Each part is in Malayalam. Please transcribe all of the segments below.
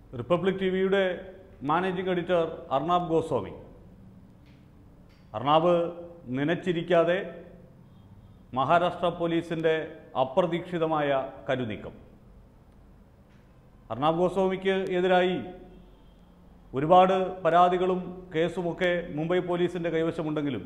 റിപ്പബ്ലിക് ടി വിയുടെ മാനേജിംഗ് എഡിറ്റർ അർണാബ് ഗോസ്വാമി അർണാബ് നനച്ചിരിക്കാതെ മഹാരാഷ്ട്ര പോലീസിൻ്റെ അപ്രതീക്ഷിതമായ കരുനീക്കം അർണാബ് ഗോസ്വാമിക്ക് എതിരായി ഒരുപാട് പരാതികളും കേസുമൊക്കെ മുംബൈ പോലീസിൻ്റെ കൈവശമുണ്ടെങ്കിലും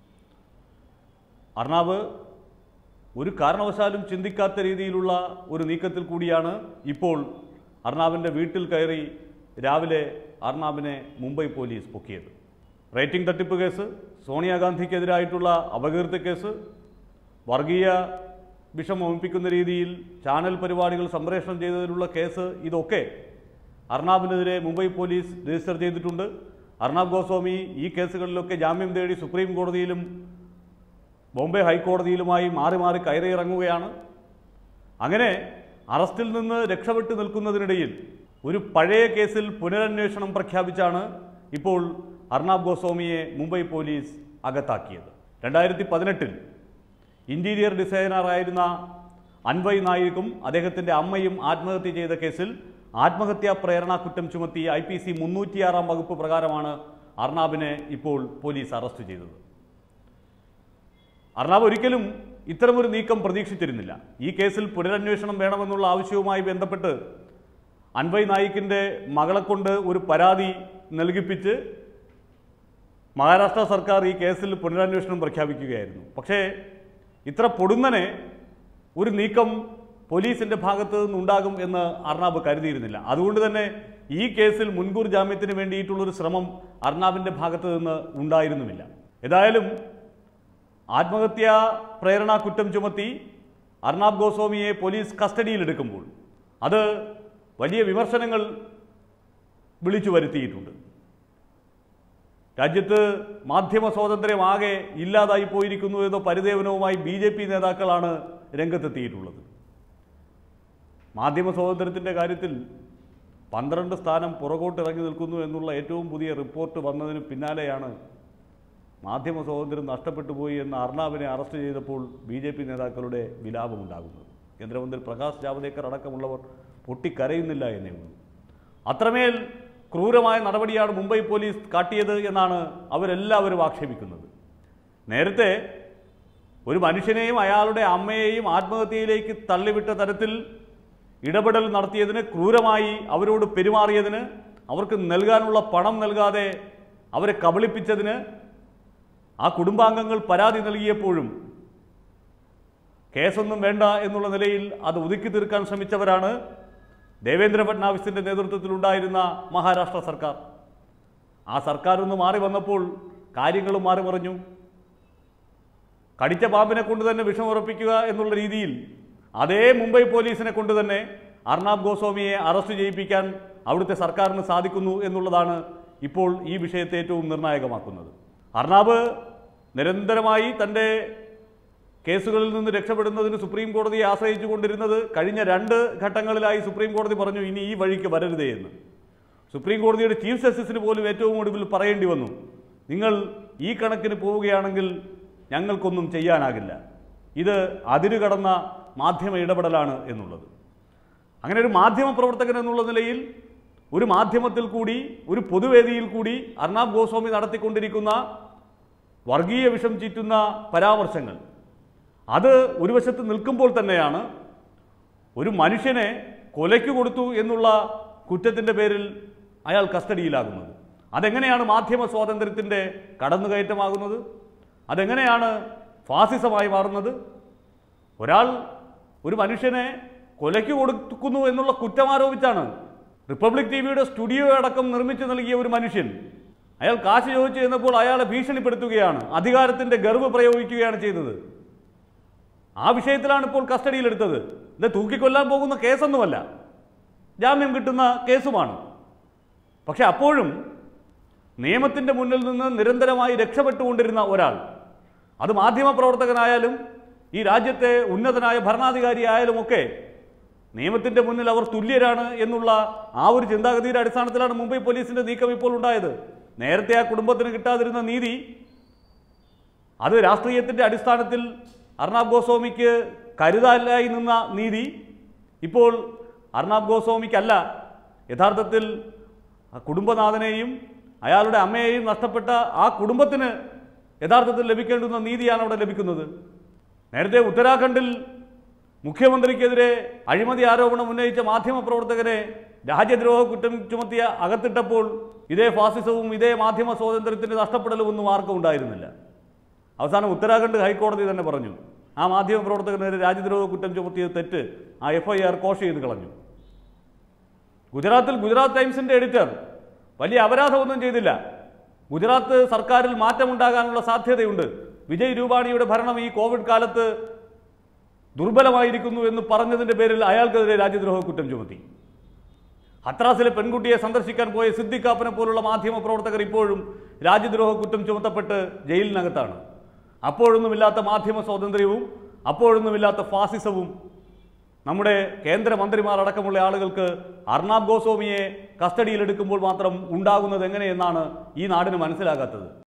അർണാബ് ഒരു കാരണവശാലും ചിന്തിക്കാത്ത രീതിയിലുള്ള ഒരു നീക്കത്തിൽ കൂടിയാണ് ഇപ്പോൾ അർണാബിൻ്റെ വീട്ടിൽ കയറി രാവിലെ അർണാബിനെ മുംബൈ പോലീസ് പൊക്കിയത് റേറ്റിംഗ് തട്ടിപ്പ് കേസ് സോണിയാഗാന്ധിക്കെതിരായിട്ടുള്ള അപകീർത്തി കേസ് വർഗീയ വിഷം ഒമിപ്പിക്കുന്ന രീതിയിൽ ചാനൽ പരിപാടികൾ സംപ്രേഷണം ചെയ്തതിനുള്ള കേസ് ഇതൊക്കെ അർണാബിനെതിരെ മുംബൈ പോലീസ് രജിസ്റ്റർ ചെയ്തിട്ടുണ്ട് അർണാബ് ഗോസ്വാമി ഈ കേസുകളിലൊക്കെ ജാമ്യം തേടി സുപ്രീം കോടതിയിലും ബോംബെ ഹൈക്കോടതിയിലുമായി മാറി മാറി കയറിയിറങ്ങുകയാണ് അങ്ങനെ അറസ്റ്റിൽ നിന്ന് രക്ഷപ്പെട്ട് നിൽക്കുന്നതിനിടയിൽ ഒരു പഴയ കേസിൽ പുനരന്വേഷണം പ്രഖ്യാപിച്ചാണ് ഇപ്പോൾ അർണാബ് ഗോസ്വാമിയെ മുംബൈ പോലീസ് അകത്താക്കിയത് രണ്ടായിരത്തി പതിനെട്ടിൽ ഇൻറ്റീരിയർ ഡിസൈനറായിരുന്ന അൻവയ് നായിക്കും അദ്ദേഹത്തിൻ്റെ അമ്മയും ആത്മഹത്യ ചെയ്ത കേസിൽ ആത്മഹത്യാ പ്രേരണ കുറ്റം ചുമത്തി ഐ പി സി മുന്നൂറ്റിയാറാം വകുപ്പ് പ്രകാരമാണ് അർണാബിനെ ഇപ്പോൾ പോലീസ് അറസ്റ്റ് ചെയ്തത് അർണാബ് ഒരിക്കലും ഇത്തരമൊരു നീക്കം പ്രതീക്ഷിച്ചിരുന്നില്ല ഈ കേസിൽ പുനരന്വേഷണം വേണമെന്നുള്ള ആവശ്യവുമായി ബന്ധപ്പെട്ട് അൻവയ് നായിക്കിൻ്റെ മകളെ കൊണ്ട് ഒരു പരാതി നൽകിപ്പിച്ച് മഹാരാഷ്ട്ര സർക്കാർ ഈ കേസിൽ പുനരന്വേഷണം പ്രഖ്യാപിക്കുകയായിരുന്നു പക്ഷേ ഇത്ര പൊടുന്നനെ ഒരു നീക്കം പോലീസിന്റെ ഭാഗത്ത് നിന്നുണ്ടാകും എന്ന് അർണാബ് കരുതിയിരുന്നില്ല അതുകൊണ്ട് തന്നെ ഈ കേസിൽ മുൻകൂർ ജാമ്യത്തിന് വേണ്ടിയിട്ടുള്ളൊരു ശ്രമം അർണാബിന്റെ ഭാഗത്ത് നിന്ന് ഉണ്ടായിരുന്നുമില്ല ഏതായാലും ആത്മഹത്യാ പ്രേരണ കുറ്റം ചുമത്തി അർണാബ് ഗോസ്വാമിയെ പോലീസ് കസ്റ്റഡിയിലെടുക്കുമ്പോൾ അത് വലിയ വിമർശനങ്ങൾ വിളിച്ചു വരുത്തിയിട്ടുണ്ട് രാജ്യത്ത് മാധ്യമ സ്വാതന്ത്ര്യം ആകെ ഇല്ലാതായി പോയിരിക്കുന്നു എന്ന പരിദേവനവുമായി ബി ജെ പി നേതാക്കളാണ് രംഗത്തെത്തിയിട്ടുള്ളത് മാധ്യമ സ്വാതന്ത്ര്യത്തിൻ്റെ കാര്യത്തിൽ പന്ത്രണ്ട് സ്ഥാനം പുറകോട്ട് ഇറങ്ങി നിൽക്കുന്നു എന്നുള്ള ഏറ്റവും പുതിയ റിപ്പോർട്ട് വന്നതിന് പിന്നാലെയാണ് മാധ്യമ സ്വാതന്ത്ര്യം നഷ്ടപ്പെട്ടു പോയി എന്ന അർണാബിനെ അറസ്റ്റ് ചെയ്തപ്പോൾ ബി ജെ പി നേതാക്കളുടെ വിലാപമുണ്ടാകുന്നത് കേന്ദ്രമന്ത്രി പ്രകാശ് ജാവ്ദേക്കർ അടക്കമുള്ളവർ പൊട്ടിക്കരയുന്നില്ല എന്നേ ഉള്ളൂ അത്രമേൽ ക്രൂരമായ നടപടിയാണ് മുംബൈ പോലീസ് കാട്ടിയത് എന്നാണ് അവരെല്ലാവരും ആക്ഷേപിക്കുന്നത് നേരത്തെ ഒരു മനുഷ്യനെയും അയാളുടെ അമ്മയെയും ആത്മഹത്യയിലേക്ക് തള്ളിവിട്ട തരത്തിൽ ഇടപെടൽ നടത്തിയതിന് ക്രൂരമായി അവരോട് പെരുമാറിയതിന് അവർക്ക് നൽകാനുള്ള പണം നൽകാതെ അവരെ കബളിപ്പിച്ചതിന് ആ കുടുംബാംഗങ്ങൾ പരാതി നൽകിയപ്പോഴും കേസൊന്നും വേണ്ട എന്നുള്ള നിലയിൽ അത് ഒതുക്കി തീർക്കാൻ ശ്രമിച്ചവരാണ് ദേവേന്ദ്ര ഫട്നാവിസിന്റെ നേതൃത്വത്തിലുണ്ടായിരുന്ന മഹാരാഷ്ട്ര സർക്കാർ ആ സർക്കാർ ഒന്ന് മാറി വന്നപ്പോൾ കാര്യങ്ങളും മാറി മറിഞ്ഞു കടിച്ച പാമ്പിനെ കൊണ്ട് തന്നെ വിഷമുറപ്പിക്കുക എന്നുള്ള രീതിയിൽ അതേ മുംബൈ പോലീസിനെ കൊണ്ട് തന്നെ അർണാബ് ഗോസ്വാമിയെ അറസ്റ്റ് ചെയ്യിപ്പിക്കാൻ അവിടുത്തെ സർക്കാരിന് സാധിക്കുന്നു എന്നുള്ളതാണ് ഇപ്പോൾ ഈ വിഷയത്തെ ഏറ്റവും നിർണായകമാക്കുന്നത് അർണാബ് നിരന്തരമായി തൻ്റെ കേസുകളിൽ നിന്ന് രക്ഷപ്പെടുന്നതിന് സുപ്രീം കോടതിയെ ആശ്രയിച്ചു കൊണ്ടിരുന്നത് കഴിഞ്ഞ രണ്ട് ഘട്ടങ്ങളിലായി സുപ്രീം കോടതി പറഞ്ഞു ഇനി ഈ വഴിക്ക് വരരുതേ എന്ന് സുപ്രീം കോടതിയുടെ ചീഫ് ജസ്റ്റിസിന് പോലും ഏറ്റവും ഒടുവിൽ പറയേണ്ടി വന്നു നിങ്ങൾ ഈ കണക്കിന് പോവുകയാണെങ്കിൽ ഞങ്ങൾക്കൊന്നും ചെയ്യാനാകില്ല ഇത് അതിരു കടന്ന മാധ്യമ ഇടപെടലാണ് എന്നുള്ളത് അങ്ങനെ ഒരു മാധ്യമ പ്രവർത്തകൻ എന്നുള്ള നിലയിൽ ഒരു മാധ്യമത്തിൽ കൂടി ഒരു പൊതുവേദിയിൽ കൂടി അർണാബ് ഗോസ്വാമി നടത്തിക്കൊണ്ടിരിക്കുന്ന വർഗീയ വിഷം ചീറ്റുന്ന പരാമർശങ്ങൾ അത് ഒരു വശത്ത് നിൽക്കുമ്പോൾ തന്നെയാണ് ഒരു മനുഷ്യനെ കൊലയ്ക്ക് കൊടുത്തു എന്നുള്ള കുറ്റത്തിൻ്റെ പേരിൽ അയാൾ കസ്റ്റഡിയിലാകുന്നത് അതെങ്ങനെയാണ് മാധ്യമ സ്വാതന്ത്ര്യത്തിൻ്റെ കടന്നുകയറ്റമാകുന്നത് അതെങ്ങനെയാണ് ഫാസിസമായി മാറുന്നത് ഒരാൾ ഒരു മനുഷ്യനെ കൊലയ്ക്ക് കൊടുക്കുന്നു എന്നുള്ള കുറ്റമാരോപിച്ചാണ് റിപ്പബ്ലിക് ടി വിയുടെ സ്റ്റുഡിയോ അടക്കം നിർമ്മിച്ചു നൽകിയ ഒരു മനുഷ്യൻ അയാൾ കാശ് ചോദിച്ചു ചെന്നപ്പോൾ അയാളെ ഭീഷണിപ്പെടുത്തുകയാണ് അധികാരത്തിൻ്റെ ഗർവ് പ്രയോഗിക്കുകയാണ് ചെയ്തത് ആ വിഷയത്തിലാണ് ഇപ്പോൾ കസ്റ്റഡിയിലെടുത്തത് ഇത് തൂക്കിക്കൊല്ലാൻ പോകുന്ന കേസൊന്നുമല്ല ജാമ്യം കിട്ടുന്ന കേസുമാണ് പക്ഷെ അപ്പോഴും നിയമത്തിൻ്റെ മുന്നിൽ നിന്ന് നിരന്തരമായി രക്ഷപ്പെട്ടുകൊണ്ടിരുന്ന ഒരാൾ അത് മാധ്യമപ്രവർത്തകനായാലും ഈ രാജ്യത്തെ ഉന്നതനായ ഭരണാധികാരി ആയാലും ഒക്കെ നിയമത്തിൻ്റെ മുന്നിൽ അവർ തുല്യരാണ് എന്നുള്ള ആ ഒരു ചിന്താഗതിയുടെ അടിസ്ഥാനത്തിലാണ് മുംബൈ പോലീസിൻ്റെ നീക്കം ഇപ്പോൾ ഉണ്ടായത് നേരത്തെ ആ കുടുംബത്തിന് കിട്ടാതിരുന്ന നീതി അത് രാഷ്ട്രീയത്തിൻ്റെ അടിസ്ഥാനത്തിൽ അർണാബ് ഗോസ്വാമിക്ക് കരുതാലായി നിന്ന നീതി ഇപ്പോൾ അർണാബ് ഗോസ്വാമിക്കല്ല യഥാർത്ഥത്തിൽ ആ കുടുംബനാഥനെയും അയാളുടെ അമ്മയെയും നഷ്ടപ്പെട്ട ആ കുടുംബത്തിന് യഥാർത്ഥത്തിൽ ലഭിക്കേണ്ടുന്ന നീതിയാണ് അവിടെ ലഭിക്കുന്നത് നേരത്തെ ഉത്തരാഖണ്ഡിൽ മുഖ്യമന്ത്രിക്കെതിരെ അഴിമതി ആരോപണം ഉന്നയിച്ച മാധ്യമപ്രവർത്തകരെ രാജ്യദ്രോഹ കുറ്റം ചുമത്തിയ അകത്തിട്ടപ്പോൾ ഇതേ ഫാസിസവും ഇതേ മാധ്യമ സ്വാതന്ത്ര്യത്തിൻ്റെ നഷ്ടപ്പെടലും ഒന്നും ആർക്കും ഉണ്ടായിരുന്നില്ല അവസാനം ഉത്തരാഖണ്ഡ് ഹൈക്കോടതി തന്നെ പറഞ്ഞു ആ മാധ്യമ പ്രവർത്തകനെതിരെ രാജ്യദ്രോഹ കുറ്റം ചുമത്തിയത് തെറ്റ് ആ എഫ് ഐ ആർ കോഷ് ചെയ്ത് കളഞ്ഞു ഗുജറാത്തിൽ ഗുജറാത്ത് ടൈംസിന്റെ എഡിറ്റർ വലിയ അപരാധമൊന്നും ചെയ്തില്ല ഗുജറാത്ത് സർക്കാരിൽ മാറ്റമുണ്ടാകാനുള്ള സാധ്യതയുണ്ട് വിജയ് രൂപാണിയുടെ ഭരണം ഈ കോവിഡ് കാലത്ത് ദുർബലമായിരിക്കുന്നു എന്ന് പറഞ്ഞതിന്റെ പേരിൽ അയാൾക്കെതിരെ രാജ്യദ്രോഹ കുറ്റം ചുമത്തി ഹത്രാസിലെ പെൺകുട്ടിയെ സന്ദർശിക്കാൻ പോയ സിദ്ദിഖാപ്പനെ പോലുള്ള മാധ്യമ പ്രവർത്തകർ ഇപ്പോഴും രാജ്യദ്രോഹ കുറ്റം ചുമത്തപ്പെട്ട് ജയിലിനകത്താണ് അപ്പോഴൊന്നുമില്ലാത്ത മാധ്യമ സ്വാതന്ത്ര്യവും അപ്പോഴൊന്നുമില്ലാത്ത ഫാസിസവും നമ്മുടെ കേന്ദ്രമന്ത്രിമാർ അടക്കമുള്ള ആളുകൾക്ക് അർണാബ് ഗോസ്വാമിയെ കസ്റ്റഡിയിലെടുക്കുമ്പോൾ മാത്രം ഉണ്ടാകുന്നത് എങ്ങനെയെന്നാണ് ഈ നാടിന് മനസ്സിലാകാത്തത്